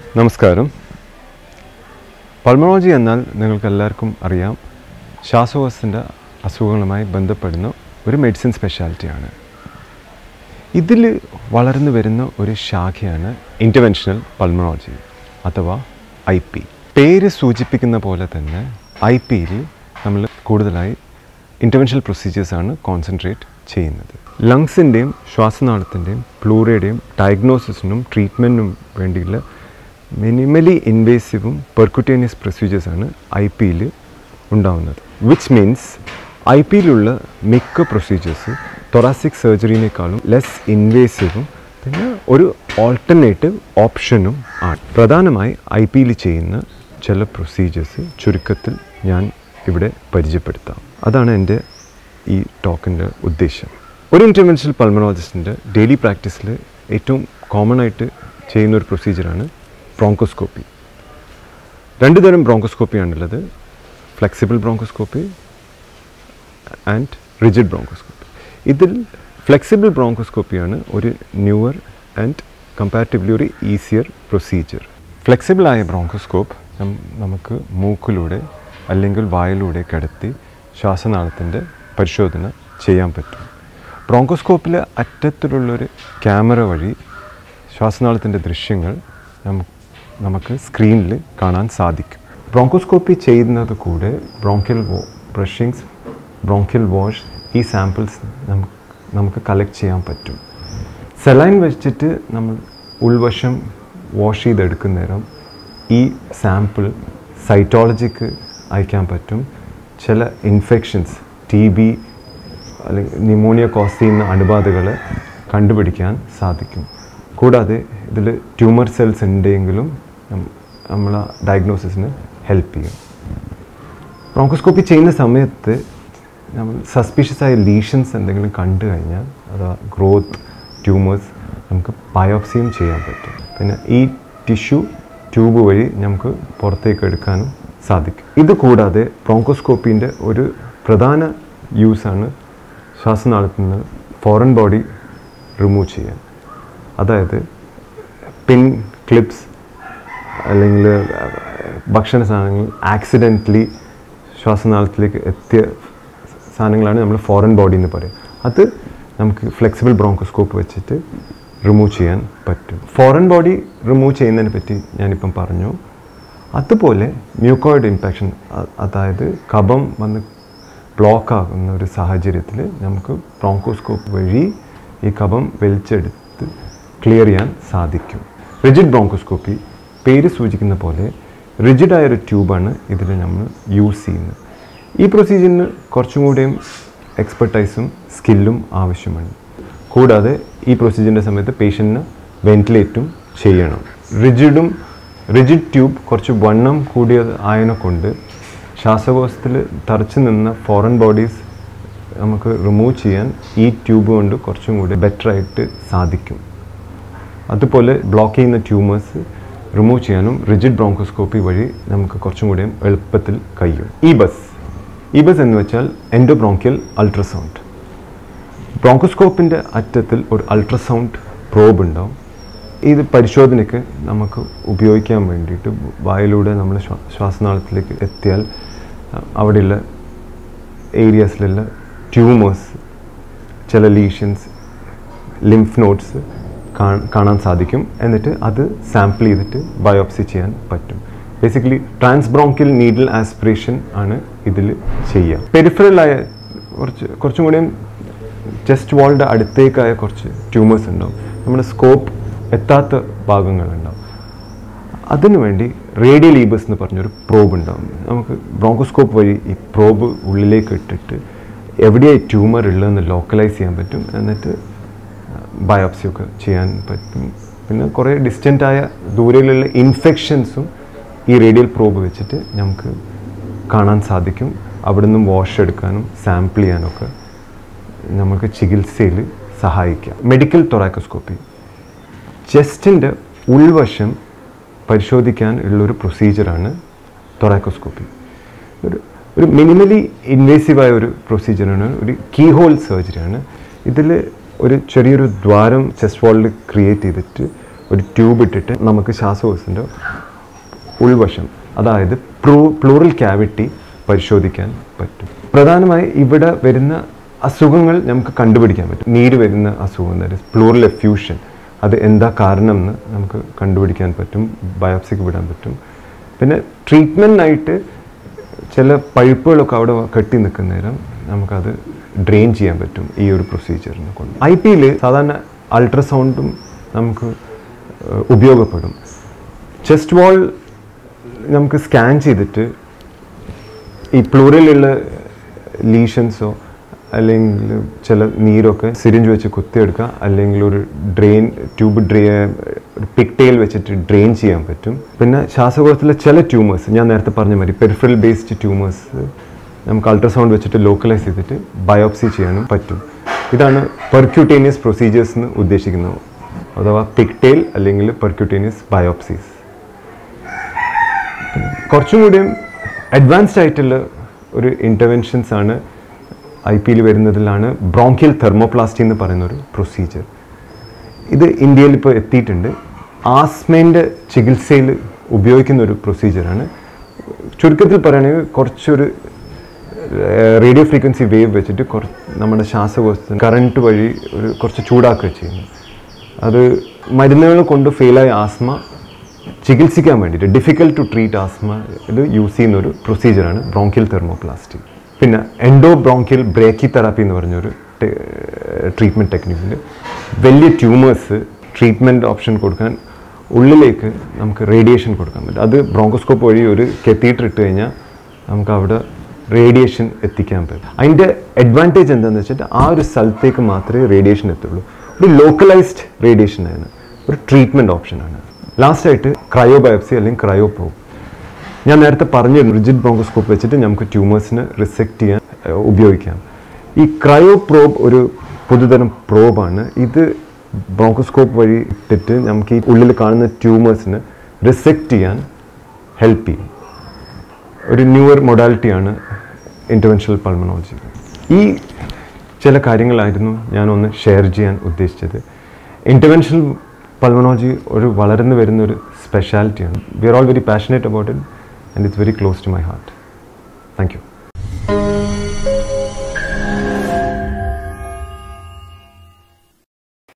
നമസ്കാരം പൾമോളജി എന്നാൽ നിങ്ങൾക്ക് എല്ലാവർക്കും അറിയാം ശ്വാസകോശത്തിൻ്റെ അസുഖങ്ങളുമായി ബന്ധപ്പെടുന്ന ഒരു മെഡിസിൻ സ്പെഷ്യാലിറ്റിയാണ് ഇതിൽ വളർന്നു വരുന്ന ഒരു ശാഖയാണ് ഇൻ്റർവെൻഷണൽ പൾമോളജി അഥവാ ഐ പി പേര് സൂചിപ്പിക്കുന്ന പോലെ തന്നെ ഐ പിയിൽ നമ്മൾ കൂടുതലായി ഇൻ്റർവെൻഷണൽ പ്രൊസീജിയേഴ്സാണ് കോൺസെൻട്രേറ്റ് ചെയ്യുന്നത് ലങ്സിൻ്റെയും ശ്വാസനാളത്തിൻ്റെയും പ്ലൂറയുടെയും ഡയഗ്നോസിസിനും ട്രീറ്റ്മെൻറ്റിനും വേണ്ടിയുള്ള മിനിമലി ഇൻവേസീവും പെർക്കുട്ടേനിയസ് പ്രൊസീജിയേഴ്സാണ് ഐ പിയിൽ ഉണ്ടാവുന്നത് വിച്ച് മീൻസ് ഐ പിയിലുള്ള മിക്ക പ്രൊസീജിയേഴ്സ് തൊറാസിക് സർജറിനേക്കാളും ലെസ് ഇൻവേസീവും പിന്നെ ഒരു ഓൾട്ടർനേറ്റീവ് ഓപ്ഷനും ആണ് പ്രധാനമായി ഐ പിയിൽ ചെയ്യുന്ന ചില പ്രൊസീജിയേഴ്സ് ചുരുക്കത്തിൽ ഞാൻ ഇവിടെ പരിചയപ്പെടുത്താം അതാണ് എൻ്റെ ഈ ടോക്കിൻ്റെ ഉദ്ദേശം ഒരു ഇൻ്റർവെൻഷണൽ പൾമനോളജിസ്റ്റിൻ്റെ ഡെയിലി പ്രാക്ടീസിൽ ഏറ്റവും കോമൺ ആയിട്ട് ചെയ്യുന്ന ഒരു പ്രൊസീജിയറാണ് ബ്രോങ്കോസ്കോപ്പി രണ്ട് തരം ബ്രോങ്കോസ്കോപ്പിയാണുള്ളത് flexible bronchoscopy and rigid bronchoscopy ഇതിൽ ഫ്ലെക്സിബിൾ ബ്രോങ്കോസ്കോപ്പിയാണ് ഒരു ന്യൂവർ ആൻഡ് കമ്പാരിറ്റീവ്ലി ഒരു ഈസിയർ പ്രൊസീജിയർ ഫ്ലെക്സിബിളായ ബ്രോങ്കോസ്കോപ്പ് നമുക്ക് മൂക്കിലൂടെ അല്ലെങ്കിൽ വായിലൂടെ കിടത്തി ശ്വാസനാളത്തിൻ്റെ പരിശോധന ചെയ്യാൻ പറ്റും ബ്രോങ്കോസ്കോപ്പിലെ അറ്റത്തിലുള്ളൊരു ക്യാമറ വഴി ശ്വാസനാളത്തിൻ്റെ ദൃശ്യങ്ങൾ നമുക്ക് നമുക്ക് സ്ക്രീനിൽ കാണാൻ സാധിക്കും ബ്രോങ്കോസ്കോപ്പി ചെയ്യുന്നത് കൂടെ ബ്രോങ്കിയൽ ബ്രഷിങ്സ് ബ്രോങ്കിയൽ വാഷ് ഈ സാമ്പിൾസ് നമുക്ക് നമുക്ക് കളക്ട് ചെയ്യാൻ പറ്റും സെലൈൻ വെച്ചിട്ട് നമ്മൾ ഉൾവശം വാഷ് ചെയ്തെടുക്കുന്ന നേരം ഈ സാമ്പിൾ സൈറ്റോളജിക്ക് അയക്കാൻ പറ്റും ചില ഇൻഫെക്ഷൻസ് ടി ബി അല്ലെങ്കിൽ ന്യൂമോണിയ കോസ് ചെയ്യുന്ന അണുബാധകൾ കണ്ടുപിടിക്കാൻ സാധിക്കും കൂടാതെ ഇതിൽ ട്യൂമർ സെൽസ് ഉണ്ടെങ്കിലും നമ്മൾ ഡയഗ്നോസിസിന് ഹെൽപ്പ് ചെയ്യും ബ്രോങ്കോസ്കോപ്പി ചെയ്യുന്ന സമയത്ത് നമ്മൾ സസ്പീഷ്യസ് ആയ ലീഷൻസ് എന്തെങ്കിലും കണ്ടു കഴിഞ്ഞാൽ അഥവാ ഗ്രോത്ത് ട്യൂമേഴ്സ് നമുക്ക് ബയോപ്സിയും ചെയ്യാൻ പറ്റും പിന്നെ ഈ ടിഷ്യൂ ട്യൂബ് വഴി നമുക്ക് പുറത്തേക്ക് എടുക്കാനും സാധിക്കും ഇത് കൂടാതെ ബ്രോങ്കോസ്കോപ്പീൻ്റെ ഒരു പ്രധാന യൂസാണ് ശ്വാസനാളത്തിൽ നിന്ന് ഫോറിൻ ബോഡി റിമൂവ് ചെയ്യാൻ അതായത് പിൻ ക്ലിപ്സ് അല്ലെങ്കിൽ ഭക്ഷണ സാധനങ്ങൾ ആക്സിഡൻ്റലി ശ്വാസനാളത്തിലേക്ക് എത്തിയ സാധനങ്ങളാണ് നമ്മൾ ഫോറിൻ ബോഡി എന്ന് പറയും അത് നമുക്ക് ഫ്ലെക്സിബിൾ ബ്രോങ്കോസ്കോപ്പ് വെച്ചിട്ട് റിമൂവ് ചെയ്യാൻ പറ്റും ഫോറിൻ ബോഡി റിമൂവ് ചെയ്യുന്നതിനെ പറ്റി ഞാനിപ്പം പറഞ്ഞു അതുപോലെ മ്യൂക്കോയിഡ് ഇൻഫെക്ഷൻ അതായത് കഫം വന്ന് ബ്ലോക്ക് ആകുന്ന ഒരു സാഹചര്യത്തിൽ നമുക്ക് ബ്രോങ്കോസ്കോപ്പ് വഴി ഈ കഫം വലിച്ചെടുത്ത് ക്ലിയർ ചെയ്യാൻ സാധിക്കും റിജിഡ് ബ്രോങ്കോസ്കോപ്പി പേര് സൂചിക്കുന്ന പോലെ റിജിഡായ ഒരു ട്യൂബാണ് ഇതിൽ നമ്മൾ യൂസ് ചെയ്യുന്നത് ഈ പ്രൊസീജിയറിന് കുറച്ചും കൂടെയും എക്സ്പെർട്ടൈസും സ്കില്ലും ആവശ്യമാണ് കൂടാതെ ഈ പ്രൊസീജിയറിൻ്റെ സമയത്ത് പേഷ്യൻറ്റിന് വെന്റിലേറ്റും ചെയ്യണം റിജിഡും റിജിഡ് ട്യൂബ് കുറച്ച് വണ്ണം കൂടിയത് ആയതിനെ കൊണ്ട് ശ്വാസകോശത്തിൽ തറച്ചു നിന്ന ഫോറിൻ ബോഡീസ് നമുക്ക് റിമൂവ് ചെയ്യാൻ ഈ ട്യൂബ് കൊണ്ട് കുറച്ചും കൂടി ബെറ്റർ ആയിട്ട് സാധിക്കും അതുപോലെ ബ്ലോക്ക് ചെയ്യുന്ന ട്യൂമേഴ്സ് റിമൂവ് ചെയ്യാനും റിജിഡ് ബ്രോങ്കോസ്കോപ്പി വഴി നമുക്ക് കുറച്ചും കൂടി എളുപ്പത്തിൽ കഴിയും ഈ ബസ് ഈ ബസ് എന്ന് വെച്ചാൽ എൻഡോബ്രോങ്കിയൽ അൾട്രാസൗണ്ട് ബ്രോങ്കോസ്കോപ്പിൻ്റെ അറ്റത്തിൽ ഒരു അൾട്രാസൗണ്ട് പ്രോബ് ഉണ്ടാവും ഇത് പരിശോധനയ്ക്ക് നമുക്ക് ഉപയോഗിക്കാൻ വേണ്ടിയിട്ട് വായിലൂടെ നമ്മൾ ശ്വാസനാളത്തിലേക്ക് എത്തിയാൽ അവിടെയുള്ള ഏരിയാസിലുള്ള ട്യൂമേഴ്സ് ചില ലീഷൻസ് ലിംഫ് നോട്ട്സ് കാണാൻ സാധിക്കും എന്നിട്ട് അത് സാമ്പിൾ ചെയ്തിട്ട് ബയോപ്സി ചെയ്യാൻ പറ്റും ബേസിക്കലി ട്രാൻസ്ബ്രോങ്കിയൽ നീഡിൽ ആസ്പിറേഷൻ ആണ് ഇതിൽ ചെയ്യുക പെരിഫറലായ കുറച്ച് കുറച്ചും കൂടിയും ചെസ്റ്റ് വാളിൻ്റെ അടുത്തേക്കായ കുറച്ച് ട്യൂമേഴ്സ് ഉണ്ടാവും നമ്മുടെ സ്കോപ്പ് എത്താത്ത ഭാഗങ്ങളുണ്ടാവും അതിനുവേണ്ടി റേഡിയൽ ഈബസ് എന്ന് പറഞ്ഞൊരു പ്രോബ് ഉണ്ടാവും നമുക്ക് ബ്രോങ്കോസ്കോപ്പ് വഴി ഈ പ്രോബ് ഉള്ളിലേക്ക് ഇട്ടിട്ട് എവിടെയായി ട്യൂമർ ഉള്ളതെന്ന് ലോക്കലൈസ് ചെയ്യാൻ പറ്റും എന്നിട്ട് ബയോപ്സി ഒക്കെ ചെയ്യാൻ പറ്റും പിന്നെ കുറേ ഡിസ്റ്റൻ്റ് ആയ ദൂരയിലുള്ള ഇൻഫെക്ഷൻസും ഈ റേഡിയൽ പ്രോബ് വെച്ചിട്ട് നമുക്ക് കാണാൻ സാധിക്കും അവിടെ നിന്നും വാഷ് എടുക്കാനും സാമ്പിൾ ചെയ്യാനൊക്കെ നമുക്ക് ചികിത്സയിൽ സഹായിക്കാം മെഡിക്കൽ ടൊറാക്കോസ്കോപ്പി ചെസ്റ്റിൻ്റെ ഉൾവശം പരിശോധിക്കാൻ ഉള്ളൊരു പ്രൊസീജിയറാണ് ടൊറാക്കോസ്കോപ്പി ഒരു ഒരു മിനിമലി ഇൻവേസീവായ ഒരു പ്രൊസീജിയറാണ് ഒരു കീ ഹോൾ സർജറിയാണ് ഇതിൽ ഒരു ചെറിയൊരു ദ്വാരം ചെസ്റ്റ് വാളിൽ ക്രിയേറ്റ് ചെയ്തിട്ട് ഒരു ട്യൂബ് ഇട്ടിട്ട് നമുക്ക് ശ്വാസകോശത്തിൻ്റെ ഉൾവശം അതായത് പ്രൂ പ്ലൂറൽ ക്യാവിറ്റി പരിശോധിക്കാൻ പറ്റും പ്രധാനമായി ഇവിടെ വരുന്ന അസുഖങ്ങൾ നമുക്ക് കണ്ടുപിടിക്കാൻ പറ്റും നീര് വരുന്ന അസുഖം ദാറ്റ് പ്ലൂറൽ എഫ്യൂഷൻ അത് എന്താ കാരണം എന്ന് നമുക്ക് കണ്ടുപിടിക്കാൻ പറ്റും ബയോപ്സിക്ക് വിടാൻ പറ്റും പിന്നെ ട്രീറ്റ്മെൻറ്റിനായിട്ട് ചില പഴുപ്പുകളൊക്കെ അവിടെ കെട്ടി നിൽക്കുന്ന നേരം നമുക്കത് ഡ്രെയിൻ ചെയ്യാൻ പറ്റും ഈ ഒരു പ്രൊസീജിയറിനെ കൊണ്ട് ഐ പിയിൽ സാധാരണ അൾട്രാസൗണ്ടും നമുക്ക് ഏഹ്, ഉപയോഗപ്പെടും ചെസ്റ്റ് വാൾ നമുക്ക് സ്കാൻ ചെയ്തിട്ട് ഈ പ്ലൂറിലുള്ള ലീഷൻസോ അല്ലെങ്കിൽ ചില നീരൊക്കെ സിരിഞ്ച് വെച്ച് കുത്തിയെടുക്കുക അല്ലെങ്കിൽ ഒരു ഡ്രെയിൻ ട്യൂബ് ഡ്രേ പിക്ടെയിൽ വെച്ചിട്ട് ഡ്രെയിൻ ചെയ്യാൻ പറ്റും പിന്നെ ശ്വാസകോശത്തിലെ ചില ട്യൂമേഴ്സ് ഞാൻ നേരത്തെ പറഞ്ഞ മാതിരി പെരിഫറൽ ബേസ്ഡ് ട്യൂമേഴ്സ് നമുക്ക് അൾട്രാസൗണ്ട് വെച്ചിട്ട് ലോക്കലൈസ് ചെയ്തിട്ട് ബയോപ്സി ചെയ്യാനും പറ്റും ഇതാണ് പെർക്യൂട്ടേനിയസ് പ്രൊസീജിയേഴ്സ് എന്ന് ഉദ്ദേശിക്കുന്നത് അഥവാ പിക്ടെയിൽ അല്ലെങ്കിൽ പെർക്യൂട്ടേനിയസ് ബയോപ്സീസ് കുറച്ചും കൂടിയും അഡ്വാൻസ്ഡ് ആയിട്ടുള്ള ഒരു ഇൻ്റർവെൻഷൻസ് ആണ് ഐ പിയിൽ വരുന്നതിലാണ് ബ്രോങ്കിയൽ തെർമോപ്ലാസ്റ്റി എന്ന് പറയുന്ന ഒരു പ്രൊസീജിയർ ഇത് ഇന്ത്യയിൽ ഇപ്പോൾ എത്തിയിട്ടുണ്ട് ആസ്മേൻ്റെ ചികിത്സയിൽ ഉപയോഗിക്കുന്ന ഒരു പ്രൊസീജിയറാണ് ചുരുക്കത്തിൽ പറയുകയാണെങ്കിൽ കുറച്ചൊരു റേഡിയോ ഫ്രീക്വൻസി വേവ് വെച്ചിട്ട് കുറച്ച് നമ്മുടെ ശ്വാസകോശത്തിന് കറണ്ട് വഴി ഒരു കുറച്ച് ചൂടാക്കുക ചെയ്യുന്നു അത് മരുന്നുകൾ കൊണ്ട് ഫെയിലായ ആസ്മ ചികിത്സിക്കാൻ വേണ്ടിയിട്ട് ഡിഫിക്കൽട്ട് ടു ട്രീറ്റ് ആസ്മ ഇത് യൂസ് ചെയ്യുന്ന ഒരു പ്രൊസീജിയറാണ് ബ്രോങ്കിയൽ തെർമോപ്ലാസ്റ്റി പിന്നെ എൻഡോ ബ്രോങ്കിയൽ ബ്രേക്കി തെറാപ്പി എന്ന് പറഞ്ഞൊരു ട്രീറ്റ്മെൻറ്റ് ടെക്നിക്കിൽ വലിയ ട്യൂമേഴ്സ് ട്രീറ്റ്മെൻറ്റ് ഓപ്ഷൻ കൊടുക്കാൻ ഉള്ളിലേക്ക് നമുക്ക് റേഡിയേഷൻ കൊടുക്കാൻ പറ്റും അത് ബ്രോങ്കോസ്കോപ്പ് വഴി ഒരു കെത്തീറ്റർ ഇട്ട് കഴിഞ്ഞാൽ നമുക്ക് അവിടെ റേഡിയേഷൻ എത്തിക്കാൻ പറ്റും അതിൻ്റെ അഡ്വാൻറ്റേജ് എന്താണെന്ന് വെച്ചിട്ട് ആ ഒരു സ്ഥലത്തേക്ക് മാത്രമേ റേഡിയേഷൻ എത്തുള്ളൂ ഒരു ലോക്കലൈസ്ഡ് റേഡിയേഷൻ ആണ് ഒരു ട്രീറ്റ്മെൻറ്റ് ഓപ്ഷനാണ് ലാസ്റ്റായിട്ട് ക്രയോബയോപ്സി അല്ലെങ്കിൽ ക്രയോ പ്രോബ് ഞാൻ നേരത്തെ പറഞ്ഞു റിജിഡ് ബ്രോങ്കോസ്കോപ്പ് വെച്ചിട്ട് നമുക്ക് ട്യൂമേഴ്സിനെ റിസെക്ട് ചെയ്യാൻ ഏഹ്, ഉപയോഗിക്കാം ഈ ക്രയോ പ്രോബ് ഒരു പുതുതരം പ്രോബാണ് ഇത് ബ്രോങ്കോസ്കോപ്പ് വഴി ഇട്ടിട്ട് നമുക്ക് ഈ ഉള്ളിൽ കാണുന്ന ട്യൂമേഴ്സിനെ റിസെക്ട് ചെയ്യാൻ ഹെൽപ്പ് ചെയ്യും ഒരു ന്യൂവർ മൊഡാലിറ്റിയാണ് ഇൻ്റർവെൻഷണൽ പൾമനോളജി ഈ ചില കാര്യങ്ങളായിരുന്നു ഞാനൊന്ന് ഷെയർ ചെയ്യാൻ ഉദ്ദേശിച്ചത് ഇൻ്റർവെൻഷണൽ പൾമനോളജി ഒരു വളർന്നു വരുന്ന ഒരു സ്പെഷ്യാലിറ്റിയാണ് we are all very passionate about it and it's very close to my heart thank U